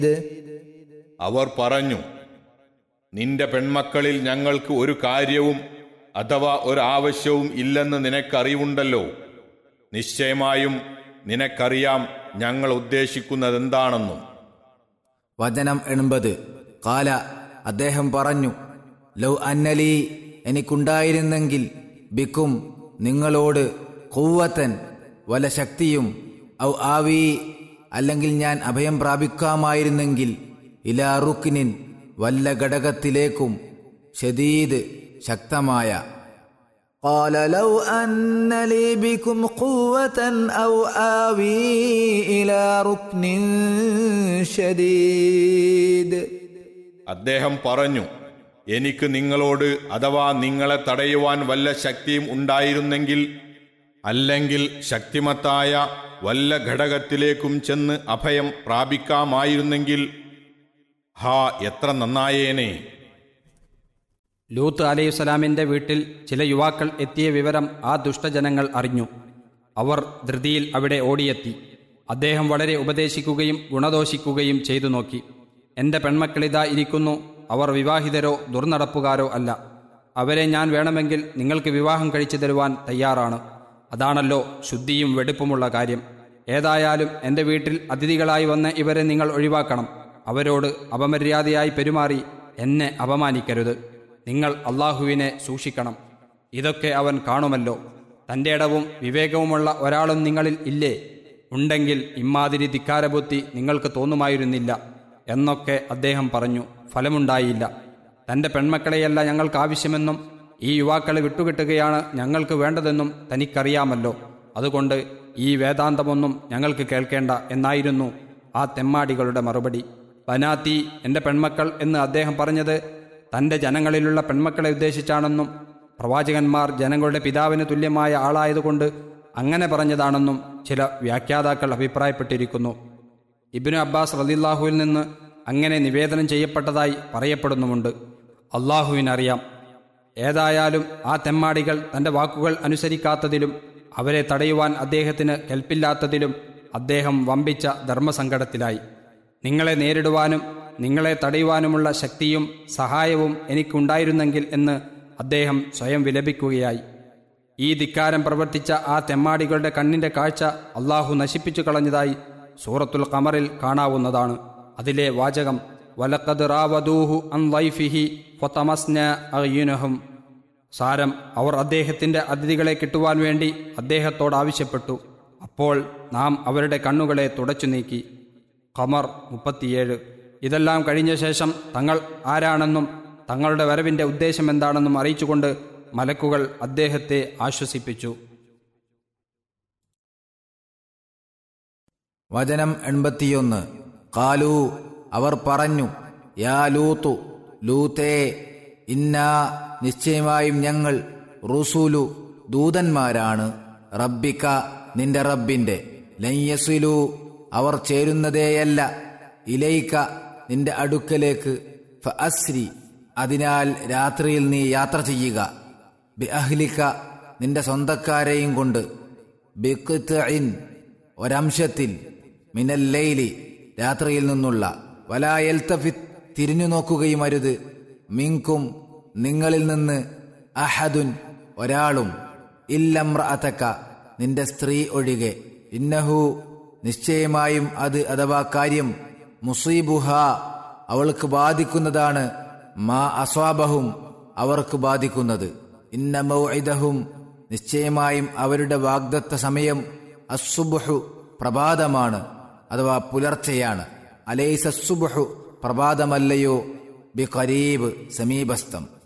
അവർ പറഞ്ഞു നിന്റെ പെൺമക്കളിൽ ഞങ്ങൾക്ക് ഒരു കാര്യവും അഥവാ ഒരാവശ്യവും ഇല്ലെന്ന് നിനക്കറിവുണ്ടല്ലോ നിശ്ചയമായും നിനക്കറിയാം ഞങ്ങൾ ഉദ്ദേശിക്കുന്നതെന്താണെന്നും വചനം എൺപത് കാല അദ്ദേഹം പറഞ്ഞു ലൗ അന്നലി എനിക്കുണ്ടായിരുന്നെങ്കിൽ ബിക്കും നിങ്ങളോട് കൂവത്തൻ വല ശക്തിയും ഔ ആവി അല്ലെങ്കിൽ ഞാൻ അഭയം പ്രാപിക്കാമായിരുന്നെങ്കിൽ ഇലാ റുക്കിനിൻ വല്ല ഘടകത്തിലേക്കും ഷദീദ് ശക്തമായ قال لو أن لي بكم قوة أو آوي إلى ركن شديد അദ്ദേഹം പറഞ്ഞു എനിക്ക് നിങ്ങളോട് അഥവാ നിങ്ങളെ തടയുവാൻ വല്ല ശക്തിയും ഉണ്ടായിരുന്നെങ്കിൽ അല്ലെങ്കിൽ ശക്തിമത്തായ വല്ല ഘടകത്തിലേക്കും ചെന്ന് അഭയം പ്രാപിക്കാമായിരുന്നെങ്കിൽ ഹാ എത്ര നന്നായേനെ ലൂത്ത് അലൈഹിസ്സലാമിന്റെ വീട്ടിൽ ചില യുവാക്കൾ എത്തിയ വിവരം ആ ദുഷ്ടജനങ്ങൾ അറിഞ്ഞു അവർ ധൃതിയിൽ അവിടെ ഓടിയെത്തി അദ്ദേഹം വളരെ ഉപദേശിക്കുകയും ഗുണദോഷിക്കുകയും ചെയ്തു നോക്കി എന്റെ പെൺമക്കളിതാ ഇരിക്കുന്നു അവർ വിവാഹിതരോ ദുർനടപ്പുകാരോ അല്ല അവരെ ഞാൻ വേണമെങ്കിൽ നിങ്ങൾക്ക് വിവാഹം കഴിച്ചു തരുവാൻ തയ്യാറാണ് അതാണല്ലോ ശുദ്ധിയും വെടുപ്പുമുള്ള കാര്യം ഏതായാലും എന്റെ വീട്ടിൽ അതിഥികളായി വന്ന് ഇവരെ നിങ്ങൾ ഒഴിവാക്കണം അവരോട് അപമര്യാദയായി പെരുമാറി എന്നെ അപമാനിക്കരുത് നിങ്ങൾ അള്ളാഹുവിനെ സൂക്ഷിക്കണം ഇതൊക്കെ അവൻ കാണുമല്ലോ തന്റെ ഇടവും വിവേകവുമുള്ള ഒരാളും നിങ്ങളിൽ ഇല്ലേ ഉണ്ടെങ്കിൽ ഇമ്മാതിരി ധിക്കാരബുദ്ധി നിങ്ങൾക്ക് തോന്നുമായിരുന്നില്ല എന്നൊക്കെ അദ്ദേഹം പറഞ്ഞു ഫലമുണ്ടായില്ല തന്റെ പെൺമക്കളെയല്ല ഞങ്ങൾക്ക് ആവശ്യമെന്നും ഈ യുവാക്കളെ വിട്ടുകിട്ടുകയാണ് ഞങ്ങൾക്ക് വേണ്ടതെന്നും തനിക്കറിയാമല്ലോ അതുകൊണ്ട് ഈ വേദാന്തമൊന്നും ഞങ്ങൾക്ക് കേൾക്കേണ്ട എന്നായിരുന്നു ആ തെമ്മാടികളുടെ മറുപടി ബനാത്തി എന്റെ പെൺമക്കൾ എന്ന് അദ്ദേഹം പറഞ്ഞത് തന്റെ ജനങ്ങളിലുള്ള പെൺമക്കളെ ഉദ്ദേശിച്ചാണെന്നും പ്രവാചകന്മാർ ജനങ്ങളുടെ പിതാവിന് തുല്യമായ ആളായതുകൊണ്ട് അങ്ങനെ പറഞ്ഞതാണെന്നും ചില വ്യാഖ്യാതാക്കൾ അഭിപ്രായപ്പെട്ടിരിക്കുന്നു ഇബിനു അബ്ബാസ് റലില്ലാഹുവിൽ നിന്ന് അങ്ങനെ നിവേദനം ചെയ്യപ്പെട്ടതായി പറയപ്പെടുന്നുമുണ്ട് അള്ളാഹുവിനറിയാം ഏതായാലും ആ തെമ്മാടികൾ തന്റെ വാക്കുകൾ അനുസരിക്കാത്തതിലും അവരെ തടയുവാൻ അദ്ദേഹത്തിന് കെൽപ്പില്ലാത്തതിലും അദ്ദേഹം വമ്പിച്ച ധർമ്മസങ്കടത്തിലായി നിങ്ങളെ നേരിടുവാനും നിങ്ങളെ തടയുവാനുമുള്ള ശക്തിയും സഹായവും എനിക്കുണ്ടായിരുന്നെങ്കിൽ എന്ന് അദ്ദേഹം സ്വയം വിലപിക്കുകയായി ഈ ധിക്കാരം പ്രവർത്തിച്ച ആ തെമ്മാടികളുടെ കണ്ണിന്റെ കാഴ്ച അള്ളാഹു നശിപ്പിച്ചു കളഞ്ഞതായി സൂറത്തുൽ ഖമറിൽ കാണാവുന്നതാണ് അതിലെ വാചകം വലക്കത് റാവദൂഹു അൻ വൈഫിഹി ഫതമസ്ന അയ്യുനഹും സാരം അവർ അദ്ദേഹത്തിന്റെ അതിഥികളെ കിട്ടുവാൻ വേണ്ടി അദ്ദേഹത്തോട് ആവശ്യപ്പെട്ടു അപ്പോൾ നാം അവരുടെ കണ്ണുകളെ തുടച്ചു നീക്കി ഖമർ മുപ്പത്തിയേഴ് ഇതെല്ലാം കഴിഞ്ഞ ശേഷം തങ്ങൾ ആരാണെന്നും തങ്ങളുടെ വരവിന്റെ ഉദ്ദേശം എന്താണെന്നും അറിയിച്ചുകൊണ്ട് മലക്കുകൾ അദ്ദേഹത്തെ ആശ്വസിപ്പിച്ചു വചനം എൺപത്തിയൊന്ന് കാലു അവർ പറഞ്ഞു യാ ലൂത്തു ലൂത്തേ ഇന്നാ നിശ്ചയമായും ഞങ്ങൾ റുസൂലു ദൂതന്മാരാണ് റബ്ബിക്ക നിന്റെ റബ്ബിന്റെ ലയ്യസുലു അവർ ചേരുന്നതേയല്ല ഇലയിക്ക നിന്റെ അടുക്കലേക്ക് ഫ അസ്രി അതിനാൽ രാത്രിയിൽ നീ യാത്ര ചെയ്യുക ബി അഹ്ലിക്ക നിന്റെ സ്വന്തക്കാരെയും കൊണ്ട് ബിഖ്തഇൻ ഒരംശത്തിൽ മിനല്ലൈലി രാത്രിയിൽ നിന്നുള്ള വലായൽത്തഫിത് തിരിഞ്ഞു നോക്കുകയും അരുത് മിങ്കും നിങ്ങളിൽ നിന്ന് അഹദുൻ ഒരാളും ഇല്ലമ്രഅതക്ക നിന്റെ സ്ത്രീ ഒഴികെ ഇന്നഹു നിശ്ചയമായും അത് അഥവാ കാര്യം മുസീബുഹ അവൾക്ക് ബാധിക്കുന്നതാണ് മാ അസ്വാബഹും അവർക്ക് ബാധിക്കുന്നത് ഇന്ന മൗഇദഹും നിശ്ചയമായും അവരുടെ വാഗ്ദത്ത സമയം അസുബുഹു പ്രഭാതമാണ് അഥവാ പുലർച്ചെയാണ് അലൈസ സുബുഹു പ്രഭാതമല്ലയോ ബി കരീബ് സമീപസ്ഥം